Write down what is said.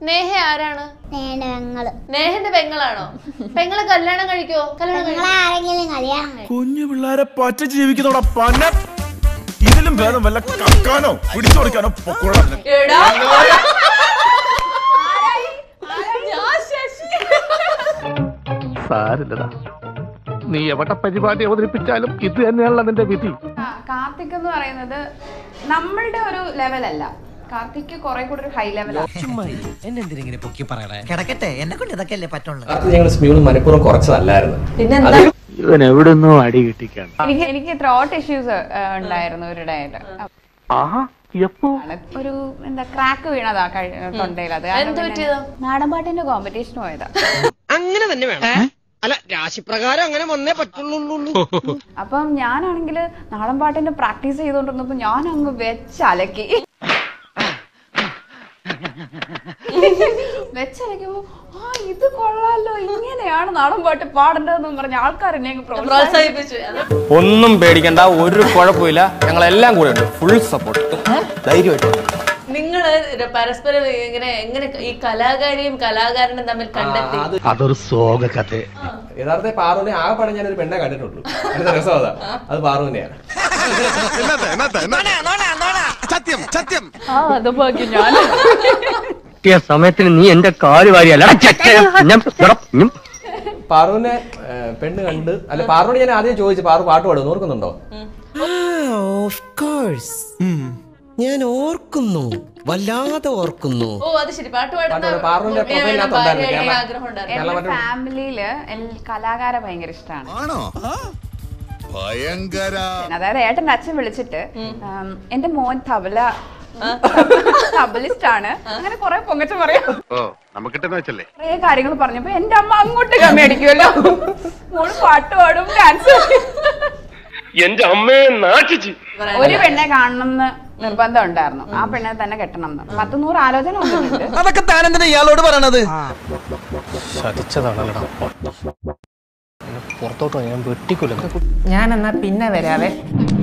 നേഹ ആരാണ് നേടങ്ങള് നേഹന്റെ പെങ്ങളാണോ പെങ്ങളെ കല്യാണം കഴിക്കോ കല്യാണം കഴിക്കോ നിങ്ങളെ ആരെങ്കിലും കല്യാണം കഴിക്കും കുഞ്ഞു പിള്ളേരെ പറ്റ ജീവിക്കുന്നോടാ പന്ന ഇതിലും ഭേദം വല്ല കക്കാനോ പിടിച്ചു കൊടുക്കാനോ പൊക്കോളാം എടാ ഞാൻ ശശി സാരില്ലടാ നീ എവിടെ പരിപാടി അവതരിപ്പിച്ചാലും ഇത് തന്നെയാണല്ലോ നിന്റെ വിധി ആ, കാർത്തിക് എന്ന് പറയുന്നത് നമ്മളുടെ ഒരു ലെവലല്ല കാർത്തിക് കുറെ കൂടി ഒരു ഹൈ ലെവലാണ് എന്നെന്തിനെ പൊക്കി പറയണേ കിടക്കട്ടെ എന്നെ കൊണ്ട് ഇതൊക്കെ അല്ലേ പറ്റുള്ളൂ അത് ഞങ്ങൾ സ്മ്യൂൾ മനഃപൂർവ്വം കുറച്ചതല്ലായിരുന്നു പിന്നെന്താ ഇവൻ എവിടുന്നോ അടി കിട്ടിക്കാണ് എനിക്ക് എനിക്ക് ത്രോട്ട് ഇഷ്യൂസ് ഉണ്ടായിരുന്നു ഒരു ഡേയിൽ ആഹാ എപ്പോ ഒരു എന്താ ക്രാക്ക് വീണതാ കഴി- തൊണ്ടയിൽ അത് കാരണം എന്ത് പിന്നെ പറ്റിയതാ? നാടൻപാട്ടിന്റെ കോമ്പറ്റീഷൻ പോയതാ അങ്ങനെ തന്നെ വേണം അല്ല രാശിപ്രകാരം അങ്ങനെ വന്നേ പറ്റുള്ളൂ അപ്പം ഞാനാണെങ്കിൽ നാടൻപാട്ടിന്റെ പ്രാക്ടീസ് ചെയ്തോണ്ടിരുന്നപ്പോ ഞാൻ അങ്ങ് വെച്ചലക്കി വെച്ചലക്കുമ്പോ ആ ഇത് കൊള്ളാലോ ഇങ്ങനെയാണ് നാടൻപാട്ട് പാടേണ്ടതെന്ന് പറഞ്ഞ ആൾക്കാർ എന്നെ അങ്ങ് പ്രോത്സാഹിപ്പിച്ചു പ്രോത്സാഹിപ്പിച്ചു അത് ഒന്നും പേടിക്കണ്ട ഒരു കുഴപ്പമില്ല ഞങ്ങളെല്ലാം കൂടെ ഉണ്ട് ഫുൾ സപ്പോർട്ട് ധൈര്യമായിട്ട് നിങ്ങള് പരസ്പരം ഇങ്ങനെ എങ്ങനെ ഈ കലാകാരിയും കലാകാരനും തമ്മിൽ കണ്ടെത്തി അതൊരു സോക കഥ യഥാർത്ഥ പാറുവിനെ ആകെ പടം ഞാനൊരു പെണ്ണെ കണ്ടിട്ടുള്ളൂ അതിന്റെ രസം അതാ അത് പാറുവിനെയാണ് ആ അത് ബാക്കി ഞാൻ കിട്ടിയ സമയത്തിന് നീ എന്റെ കാല് വാരിയല്ല പാറുവിനെ ഏ, പെണ്ണ് കണ്ട് അല്ല പാറുവിനെ ഞാൻ ആദ്യം ചോദിച്ചു പാറു പാട്ട് പാടുന്നു ഓർക്കുന്നുണ്ടോ ഓഫ് കോഴ്സ് ഞാൻ ഓർക്കുന്നു വല്ലാതെ ഓർക്കുന്നു ഓ അത് ശരി പാട്ട് പാട്ട് പാടുന്ന പാടും. പാറുവിന്റെ ഉണ്ണിയെ വേണം പ്രൊഫൈലിനകത്ത് ഉണ്ടായിരുന്നു. ഭാര്യയായി കേരള- ആഗ്രഹം ഉണ്ടായിരുന്നു കേരള എന്റെ മറ്റേ- ഫാമിലിയില് എൽ- കലാകാര ഭയങ്കര ഇഷ്ടമാണ് ആണോ ഭയങ്കര അതായത് ഏട്ടന്റെ അച്ഛൻ വിളിച്ചിട്ട് ഉം, എന്റെ മോൻ തബല തബലിസ്റ്റ് ആണ് അങ്ങനെ കുറെ പൊങ്ങച്ച പറയാം ഓ നമുക്കിട്ടെന്ന് വെച്ചല്ലേ കുറെ കാര്യങ്ങൾ പറഞ്ഞപ്പോ എന്റെ അമ്മ അങ്ങോട്ട് കമ്മയടിക്കുമല്ലോ മോള് പാട്ട് പാടും ഡാൻസ് എന്റെ അമ്മയെ നാട്ടിച്ച് ഒരു പെണ്ണെ കാണണം എന്ന് നിർബന്ധം ഉണ്ടായിരുന്നു ആ പെണ്ണെ തന്നെ കെട്ടണം എന്ന് പത്ത് നൂറ് ആലോചന വന്നിട്ടുണ്ട് അതൊക്കെ താനെന്തിനാ ഇയാളോട് പറയണത് ചതിച്ചതാണല്ലടാ പുറത്തോട്ടോ ഞാൻ വെട്ടിക്കൊല്ലുന്നു ഞാൻ എന്നാ പിന്നെ വരാവേ